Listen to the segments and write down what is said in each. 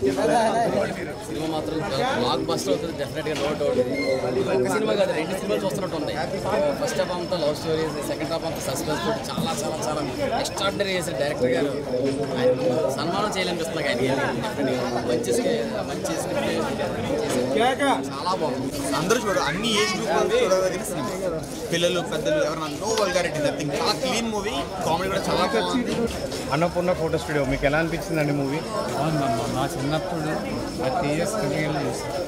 Cinema మాత్రం block buster అవుతుంది డెఫినెట్గా నో డౌట్ ఇది ఒక సినిమా కాదు రెండు సినిమాలు చూస్తున్నట్టు ఉంది ఫస్ట్ హాఫ్ అంతా లవ్ స్టోరీస్ సెకండ్ హాఫ్ అంతా సస్పెన్స్ తోటి చాలా చాలా చాలా ఎక్స్ట్రాడినరీ చేశారు డైరెక్టర్ గారు ఆయన సన్మానం చేయాలనిపిస్తుంది ఆయన Definitely. మంచి script, మంచి స్క్రిప్ట్ చాలా బాగుంది అందరూ చూడరు అన్ని ఏజ్ గ్రూప్ వాళ్ళు చూడదగిన సినిమా పిల్లలు పెద్దలు ఎవరైనా నో వల్గారిటీ నథింగ్ చాలా క్లీన్ మూవీ కామెడీ కూడా చాలా బాగుంది అన్నపూర్ణ ఫోటో స్టూడియో మీకు ఎలా అనిపించిందండి మూవీ బాగుందమ్మా నా చిన్నప్పుడు ప్రతి ఇయర్స్ కలిగేలా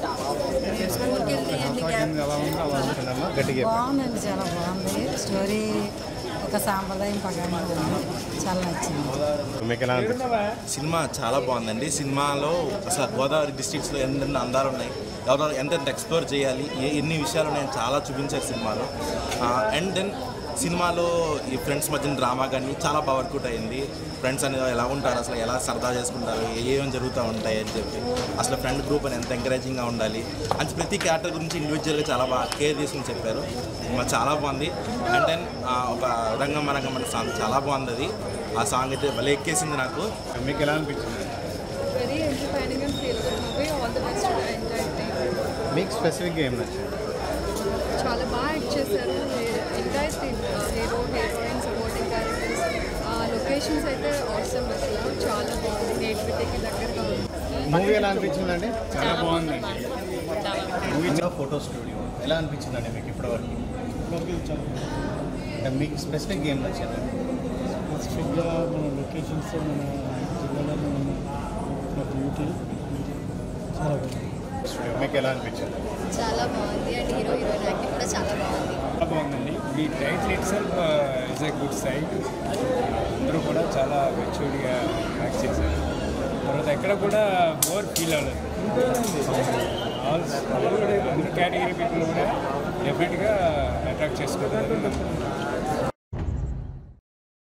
చూస్తాను ఎలా ఉందో అలా ఉంటుంది. గట్టిగా బాగుందండి చాలా బాగుంది స్టోరీ ఒక సాంప్రదాయం ప్రకారం ఉంది చాలా నచ్చింది మీకు ఎలా అనిపించింది సినిమా చాలా బాగుందండి సినిమాలో అసలు గోదావరి డిస్ట్రిక్ట్స్లో ఎన్నెన్ని అందాలు ఉన్నాయి ఎవరో ఎంతెంత ఎక్స్ప్లోర్ చేయాలి ఏ ఎన్ని విషయాలు ఉన్నాయని చాలా చూపించారు సినిమాలో అండ్ దెన్ సినిమాలో ఈ ఫ్రెండ్స్ మధ్యన డ్రామా కానీ చాలా బాగా వర్కౌట్ అయింది ఫ్రెండ్స్ అనేది ఎలా ఉంటారు అసలు ఎలా సరదా చేసుకుంటారు ఏమేమి జరుగుతూ ఉంటాయి అని చెప్పి అసలు ఫ్రెండ్ గ్రూప్ అని ఎంత ఎంకరేజింగ్గా ఉండాలి అని ప్రతి క్యారెక్టర్ గురించి ఇండివిజువల్గా చాలా బాగా కేర్ తీసుకుని చెప్పారు సినిమా చాలా బాగుంది అండ్ దెన్ ఒక రంగం రంగం అనే సాంగ్ చాలా బాగుంది అది ఆ సాంగ్ అయితే భలే ఎక్కేసింది నాకు మీకు ఎలా అనిపించింది very entertaining and feel good movie. All the best to the entire team. మీకు స్పెసిఫిక్గా ఏం నచ్చింది చాలా బాగా యాక్ట్ చేశారు entire team hero heroine supporting characters locations అయితే అవసరం అసలు చాలా బాగుంది నేటివిటీకి దగ్గరగా ఉంది మూవీ ఎలా అనిపించిందండి చాలా బాగుందండి మూవీ ఫోటో స్టూడియో ఎలా అనిపించిందండి మీకు ఇప్పటివరకు అంటే మీకు స్పెసిఫిక్ ఏం నచ్చింది స్పెసిఫిక్గా మన లొకేషన్స్ మన జిల్లాలో ఉన్న బ్యూటీ చాలా బాగుంది స్టూడియో మీకు ఎలా అనిపించింది చాలా బాగుంది అండ్ హీరో హీరోయిన్ యాక్టింగ్ కూడా చాలా బాగుంది చాలా బాగుందండి ఈ title itself is a good side అందరూ కూడా చాలా మెచ్యూర్డ్గా యాక్ట్ చేశారు తర్వాత ఎక్కడ కూడా బోర్ ఫీల్ అవ్వలేదు ఆల్ అన్ని కేటగిరీ పీపుల్ కూడా డెఫినెట్గా అట్రాక్ట్ చేసుకుంటారు